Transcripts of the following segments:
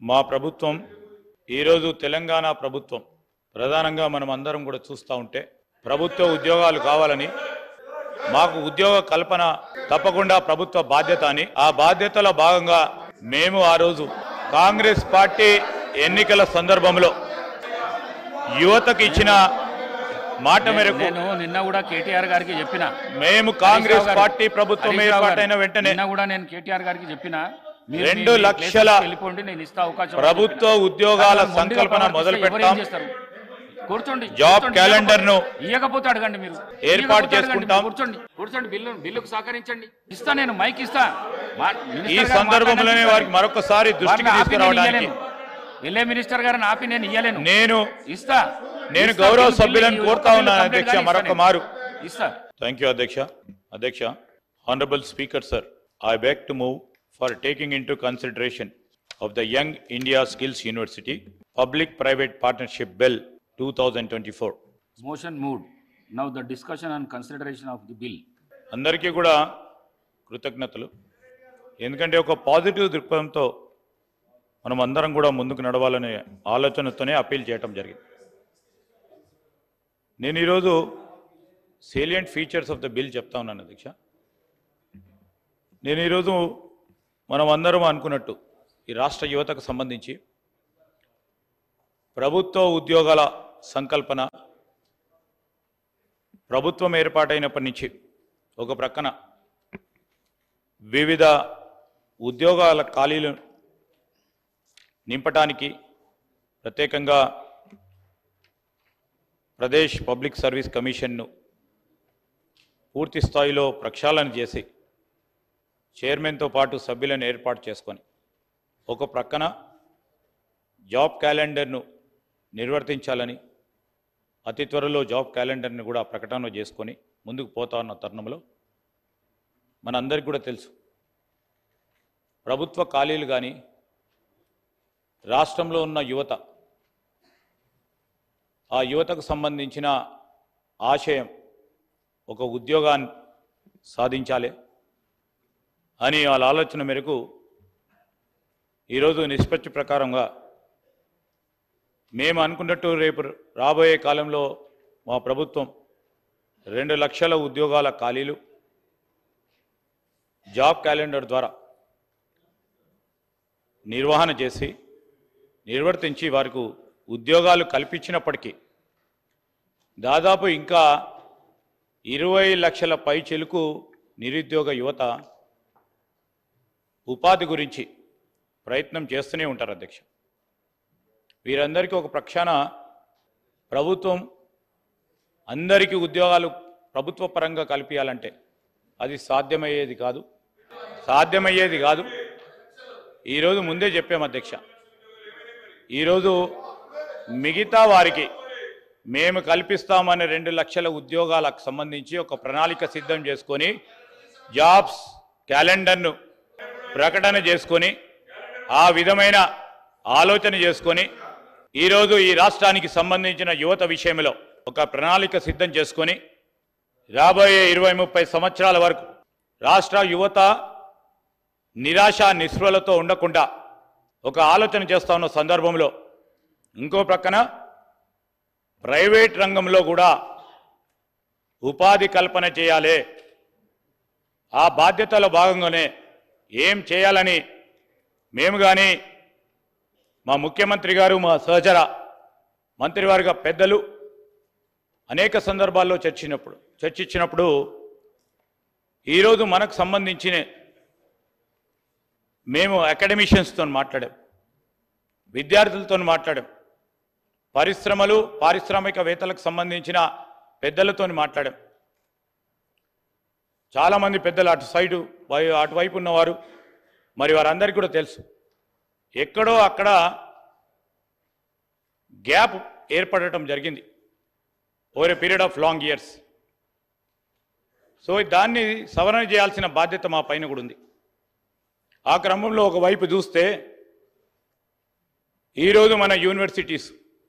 మా ప్రభుత్వం ఈరోజు తెలంగాణ ప్రభుత్వం ప్రధానంగా మనం అందరం కూడా చూస్తూ ఉంటే ప్రభుత్వ ఉద్యోగాలు కావాలని మాకు ఉద్యోగ కల్పన తప్పకుండా ప్రభుత్వ బాధ్యత అని ఆ బాధ్యతలో భాగంగా మేము ఆ రోజు కాంగ్రెస్ పార్టీ ఎన్నికల సందర్భంలో యువతకు ఇచ్చిన మాట మేరకు నేను నిన్న కూడా కేటీఆర్ గారికి చెప్పిన మేము కాంగ్రెస్ హరీష్ రావు గారు- పార్టీ ప్రభుత్వం హరీష్ రావు గారు, ఏర్పాటైన వెంటనే నిన్న కూడా నేను కేటీఆర్ గారికి చెప్పిన మీరు రెండు మీ- మీ లక్షల ప్లేస్కి వెళ్ళిపోండి నేను ఇస్తా అవకాశం అని ప్రభుత్వ చెప్పిన. ఉద్యోగాల కానీ మొండిగా సంకల్పన ప్రవర్తిస్తే మొదలు ఎవరు ఏం పెట్టాం. చేస్తారు? కూర్చోండి జాబ్ కూర్చోండి. క్యాలెండర్ ను ఇయ్యకపోతే అడగండి మీరు ఏర్పాటు ఇయ్యకపోతే అడగండి. చేసుకుంటాం. కూర్చోండి కూర్చోండి బిల్లు బిల్లుకు సహకరించండి ఇస్తా నేను మైక్ ఇస్తా మా- మినిస్టర్ ఈ గారు సందర్భంలోనే మాట్లాడడానికి వారికి మరొకసారి దృష్టికి వారిని ఆపి నేను తీసుకురావడానికి ఇయ్యలేను. వెళ్ళే మినిస్టర్ గారిని ఆపి నేను ఇయ్యలేను నేను ఇస్తా నేను ఇస్తా. గౌరవ బిల్లు- సభ్యులను బిల్లు- కోరుతా బిల్లు ఉన్నాను కంప్లీట్ అధ్యక్ష గానే మరొక ఇస్తా మారు నేను. ఇస్తా థ్యాంక్ యూ అధ్యక్ష అధ్యక్ష honourable speaker sir I beg to move for taking into consideration of the young India skills university public private partnership bill two thousand twenty four motion moved now the discussion and consideration of the bill అందరికీ కూడా కృతజ్ఞతలు ఎందుకంటే ఒక positive దృక్పథంతో మనం అందరం కూడా ముందుకు నడవాలనే ఆలోచనతోనే అప్పీల్ చేయటం జరిగింది నేను ఈరోజు salient features of the bill చెప్తా ఉన్నాను అధ్యక్ష నేను ఈరోజు మనం అందరం అనుకున్నట్టు ఈ రాష్ట్ర యువతకు సంబంధించి ప్రభుత్వ ఉద్యోగాల సంకల్పన ప్రభుత్వం ఏర్పాటైనప్పటి నుంచి ఒక ప్రక్కన వివిధ ఉద్యోగాల ఖాళీలు నింపటానికి ప్రత్యేకంగా ప్రదేశ్ పబ్లిక్ సర్వీస్ కమిషన్ను పూర్తి స్థాయిలో ప్రక్షాళన చేసి చైర్మన్తో పాటు సభ్యులను ఏర్పాటు చేసుకొని ఒక ప్రక్కన జాబ్ క్యాలెండర్ను నిర్వర్తించాలని అతి త్వరలో జాబ్ క్యాలెండర్ని కూడా ప్రకటన చేసుకొని ముందుకు పోతా ఉన్న తరుణంలో మనందరికీ కూడా తెలుసు ప్రభుత్వ ఖాళీలు కానీ రాష్ట్రంలో ఉన్న యువత ఆ యువతకు సంబంధించిన ఆశయం ఒక ఉద్యోగాన్ని సాధించాలి అని వాళ్ళ ఆలోచన మేరకు ఈరోజు నిష్పత్తి ప్రకారంగా మేము అనుకున్నట్టు రేపు రాబోయే కాలంలో మా ప్రభుత్వం రెండు లక్షల ఉద్యోగాల ఖాళీలు జాబ్ క్యాలెండర్ ద్వారా నిర్వహణ చేసి నిర్వర్తించి వారికి ఉద్యోగాలు కల్పించినప్పటికీ దాదాపు ఇంకా ఇరవై లక్షల పై చెలుకు నిరుద్యోగ యువత ఉపాధి గురించి ప్రయత్నం చేస్తూనే ఉంటారు అధ్యక్ష వీరందరికీ ఒక ప్రక్షాన ప్రభుత్వం అందరికీ ఉద్యోగాలు ప్రభుత్వ పరంగా కల్పించాలంటే అది సాధ్యమయ్యేది కాదు సాధ్యమయ్యేది కాదు ఈరోజు ముందే చెప్పాము అధ్యక్ష ఈరోజు మిగతా వారికి మేము కల్పిస్తామనే రెండు లక్షల ఉద్యోగాలకు సంబంధించి ఒక ప్రణాళిక సిద్ధం చేసుకొని జాబ్స్ క్యాలెండర్ను ప్రకటన చేసుకొని ఆ విధమైన ఆలోచన చేసుకొని ఈరోజు ఈ రాష్ట్రానికి సంబంధించిన యువత విషయంలో ఒక ప్రణాళిక సిద్ధం చేసుకొని రాబోయే ఇరవై ముప్పై సంవత్సరాల వరకు రాష్ట్ర యువత నిరాశ నిస్పృహలతో ఉండకుండా ఒక ఆలోచన చేస్తా ఉన్న సందర్భంలో ఇంకో ప్రక్కన ప్రైవేట్ రంగంలో కూడా ఉపాధి కల్పన చేయాలి ఆ బాధ్యతలో భాగంగానే ఏం చేయాలని మేము కానీ మా ముఖ్యమంత్రి గారు మా సహచర మంత్రివర్గ పెద్దలు అనేక సందర్భాల్లో చర్చినప్పుడు చర్చించినప్పుడు ఈరోజు మనకు సంబంధించిన మేము అకాడమిషియన్స్తో మాట్లాడాం విద్యార్థులతో మాట్లాడాం పరిశ్రమలు పారిశ్రామికవేత్తలకు సంబంధించిన పెద్దలతో మాట్లాడాం చాలామంది పెద్దలు అటు సైడు వై- అటువైపు ఉన్నవారు మరి వారందరికీ కూడా తెలుసు ఎక్కడో అక్కడ గ్యాప్ ఏర్పడటం జరిగింది over a period of long years so దాన్ని సవరణ చేయాల్సిన బాధ్యత మా పైన కూడా ఉంది ఆ క్రమంలో ఒకవైపు చూస్తే ఈరోజు మన యూనివర్సిటీస్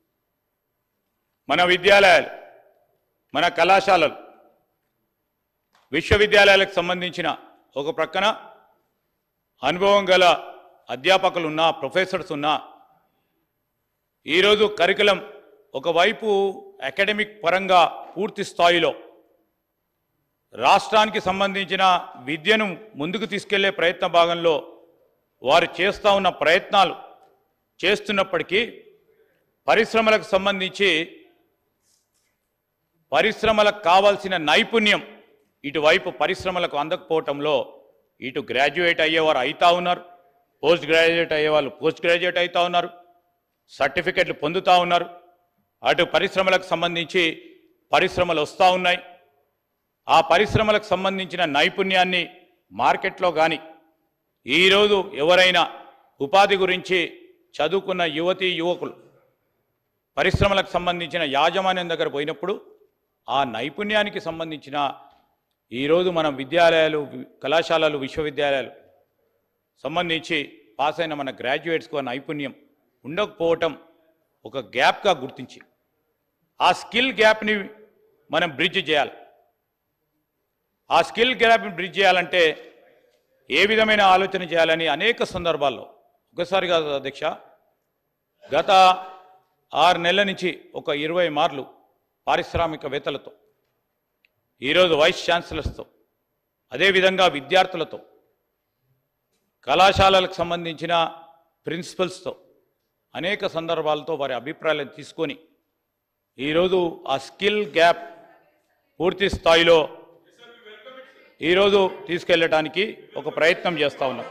మన విద్యాలయాలు మన కళాశాలలు విశ్వవిద్యాలయాలకు సంబంధించిన ఒక ప్రక్కన అనుభవం గల అధ్యాపకులు ఉన్నా ప్రొఫెసర్స్ ఉన్నా ఈరోజు కరికులం ఒకవైపు అకాడమిక్ పరంగా పూర్తి స్థాయిలో రాష్ట్రానికి సంబంధించిన విద్యను ముందుకు తీసుకెళ్లే ప్రయత్న భాగంలో వారు చేస్తూ ఉన్న ప్రయత్నాలు చేస్తున్నప్పటికీ పరిశ్రమలకు సంబంధించి పరిశ్రమలకు కావాల్సిన నైపుణ్యం ఇటువైపు పరిశ్రమలకు అందకపోవటంలో ఇటు గ్రాడ్యుయేట్ అయ్యేవారు అవుతా ఉన్నారు పోస్ట్ గ్రాడ్యుయేట్ అయ్యేవాళ్ళు పోస్ట్ గ్రాడ్యుయేట్ అవుతా ఉన్నారు సర్టిఫికెట్లు పొందుతూ ఉన్నారు అటు పరిశ్రమలకు సంబంధించి పరిశ్రమలు వస్తూ ఉన్నాయి ఆ పరిశ్రమలకు సంబంధించిన నైపుణ్యాన్ని మార్కెట్లో కానీ ఈరోజు ఎవరైనా ఉపాధి గురించి చదువుకున్న యువతీ యువకులు పరిశ్రమలకు సంబంధించిన యాజమాన్యం దగ్గర పోయినప్పుడు ఆ నైపుణ్యానికి సంబంధించిన ఈరోజు మనం విద్యాలయాలు వి- కళాశాలలు విశ్వవిద్యాలయాలు సంబంధించి పాస్ అయిన మన గ్రాడ్యుయేట్స్కు ఆ నైపుణ్యం ఉండకపోవటం ఒక గ్యాప్గా గుర్తించి ఆ స్కిల్ గ్యాప్ని మనం బ్రిడ్జ్ చేయాలి ఆ స్కిల్ గ్యాప్ని బ్రిడ్జ్ చేయాలంటే ఏ విధమైన ఆలోచన చేయాలని అనేక సందర్భాల్లో ఒకసారి కాదు అధ్యక్ష గత ఆరు నెలల నుంచి ఒక ఇరవై మార్లు పారిశ్రామికవేత్తలతో ఈరోజు వైస్ ఛాన్సలర్స్తో అదేవిధంగా విద్యార్థులతో కళాశాలలకు సంబంధించిన ప్రిన్సిపల్స్తో అనేక సందర్భాలతో వారి అభిప్రాయాలను తీసుకొని ఈరోజు ఆ స్కిల్ గ్యాప్ పూర్తి స్థాయిలో ఈరోజు తీసుకెళ్ళటానికి ఒక ప్రయత్నం చేస్తూ ఉన్నాం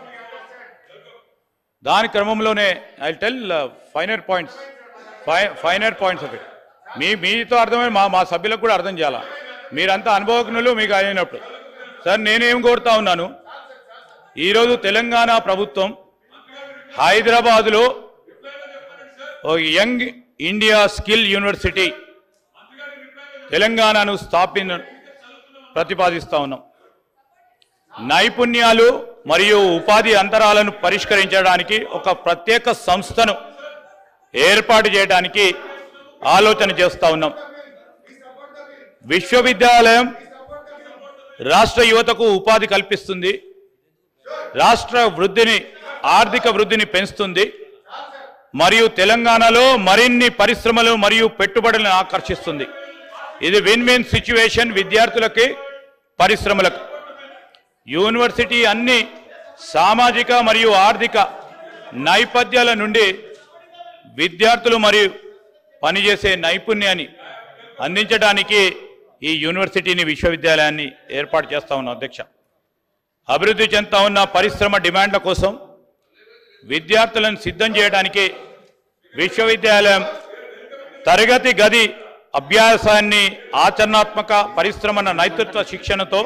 దాని క్రమంలోనే ఐ టెల్ ఫైనర్ పాయింట్స్ ఫై ఫైనర్ పాయింట్స్ ఆఫ్ ఇట్ మీ మీతో అర్థమై మా మా సభ్యులకు కూడా అర్థం చేయాలా మీరంతా అనుభవజ్ఞులు మీకు అయినప్పుడు సార్ నేనేం కోరుతా ఉన్నాను ఈరోజు తెలంగాణ ప్రభుత్వం హైదరాబాదులో ఒక యంగ్ ఇండియా స్కిల్ యూనివర్సిటీ తెలంగాణను స్థాపిన ప్రతిపాదిస్తా ఉన్నాం నైపుణ్యాలు మరియు ఉపాధి అంతరాలను పరిష్కరించడానికి ఒక ప్రత్యేక సంస్థను ఏర్పాటు చేయడానికి ఆలోచన చేస్తా ఉన్నాం విశ్వవిద్యాలయం రాష్ట్ర యువతకు ఉపాధి కల్పిస్తుంది రాష్ట్ర వృద్ధిని ఆర్థిక వృద్ధిని పెంచుతుంది మరియు తెలంగాణలో మరిన్ని పరిశ్రమలు మరియు పెట్టుబడులను ఆకర్షిస్తుంది ఇది విన్ విన్ సిచ్యువేషన్ విద్యార్థులకి పరిశ్రమలకు యూనివర్సిటీ అన్ని సామాజిక మరియు ఆర్థిక నైపథ్యాల నుండి విద్యార్థులు మరియు పనిచేసే నైపుణ్యాన్ని అందించడానికి ఈ యూనివర్సిటీని విశ్వవిద్యాలయాన్ని ఏర్పాటు చేస్తా ఉన్నాం అధ్యక్ష అభివృద్ధి చెందుతా ఉన్న పరిశ్రమ డిమాండ్ల కోసం విద్యార్థులను సిద్ధం చేయడానికి విశ్వవిద్యాలయం తరగతి గది అభ్యాసాన్ని ఆచరణాత్మక పరిశ్రమల నైతృత్వ శిక్షణతో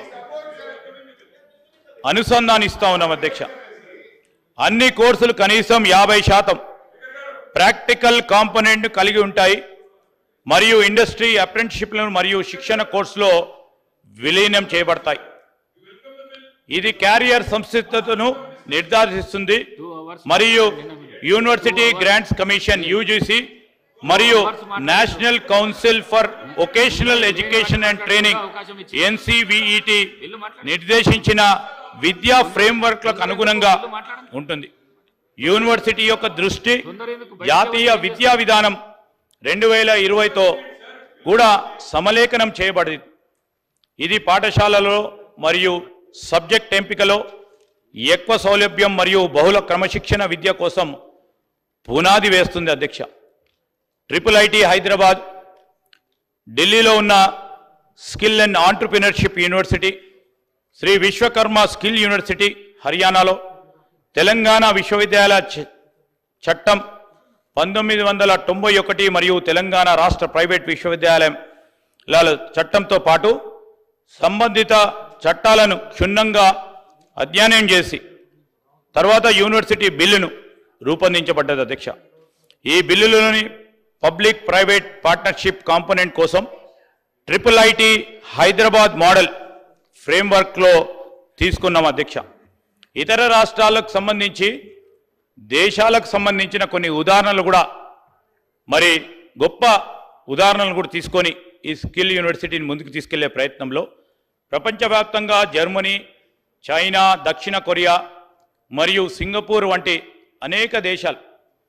అనుసంధానిస్తా ఉన్నాం అధ్యక్ష అన్ని కోర్సులు కనీసం యాభై శాతం ప్రాక్టికల్ కాంపోనెంట్ కలిగి ఉంటాయి మరియు ఇండస్ట్రీ అప్రెంటిషిప్లను మరియు శిక్షణ కోర్సులో విలీనం చేయబడతాయి ఇది క్యారియర్ సంసిద్ధతను నిర్ధారిస్తుంది మరియు యూనివర్సిటీ గ్రాంట్స్ కమిషన్ యూజీసీ మరియు national council for vocational education and training NCVET నిర్దేశించిన విద్యా ఫ్రేమ్వర్క్లకు అనుగుణంగా ఉంటుంది యూనివర్సిటీ యొక్క దృష్టి జాతీయ విద్యా విధానం రెండు వేల ఇరవైతో కూడా సమలేఖనం చేయబడింది ఇది పాఠశాలలో మరియు సబ్జెక్ట్ ఎంపికలో ఎక్కువ సౌలభ్యం మరియు బహుళ క్రమశిక్షణ విద్య కోసం పునాది వేస్తుంది అధ్యక్ష ట్రిపుల్ ఐటి హైదరాబాద్ ఢిల్లీలో ఉన్న skill and entrepreneurship university Shri Vishwakarma skill university హర్యానాలో తెలంగాణ విశ్వవిద్యాలయ చ- చట్టం పంతొమ్మిది వందల తొంభై ఒకటి మరియు తెలంగాణ రాష్ట్ర ప్రైవేట్ విశ్వవిద్యాలయం ల చట్టంతో పాటు సంబంధిత చట్టాలను క్షుణ్ణంగా అధ్యయనం చేసి తర్వాత యూనివర్సిటీ బిల్లును రూపొందించబడ్డది అధ్యక్ష ఈ బిల్లులోని పబ్లిక్ ప్రైవేట్ పార్ట్నర్షిప్ కాంపోనెంట్ కోసం ట్రిపుల్ ఐటి హైదరాబాద్ మోడల్ ఫ్రేమ్వర్క్లో తీసుకున్నాం అధ్యక్ష ఇతర రాష్ట్రాలకు సంబంధించి దేశాలకు సంబంధించిన కొన్ని ఉదాహరణలు కూడా మరి గొప్ప ఉదాహరణలు కూడా తీసుకొని ఈ స్కిల్ యూనివర్సిటీని ముందుకు తీసుకెళ్లే ప్రయత్నంలో ప్రపంచవ్యాప్తంగా జర్మనీ చైనా దక్షిణ కొరియా మరియు సింగపూర్ వంటి అనేక దేశాలు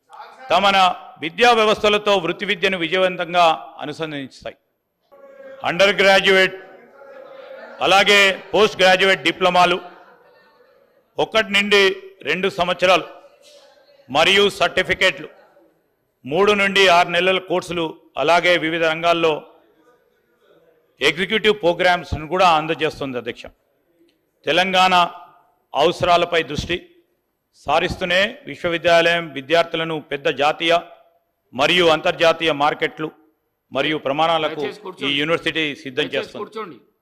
తమన విద్యా వ్యవస్థలతో వృత్తి విద్యను విజయవంతంగా అనుసంధానిస్తాయి అండర్ గ్రాడ్యుయేట్ అలాగే పోస్ట్ గ్రాడ్యుయేట్ డిప్లొమాలు ఒకటి నుండి రెండు సంవత్సరాలు మరియు సర్టిఫికేట్లు మూడు నుండి ఆరు నెలల కోర్సులు అలాగే వివిధ రంగాల్లో ఎగ్జిక్యూటివ్ ప్రోగ్రామ్స్ను కూడా అందజేస్తుంది అధ్యక్ష తెలంగాణ అవసరాలపై దృష్టి సారిస్తూనే విశ్వవిద్యాలయం విద్యార్థులను పెద్ద జాతీయ మరియు అంతర్జాతీయ మార్కెట్లు మరియు ప్రమాణాలకు దయచేసి కూర్చోండి. ఈ యూనివర్సిటీ సిద్ధం దయచేసి చేస్తుంది కూర్చోండి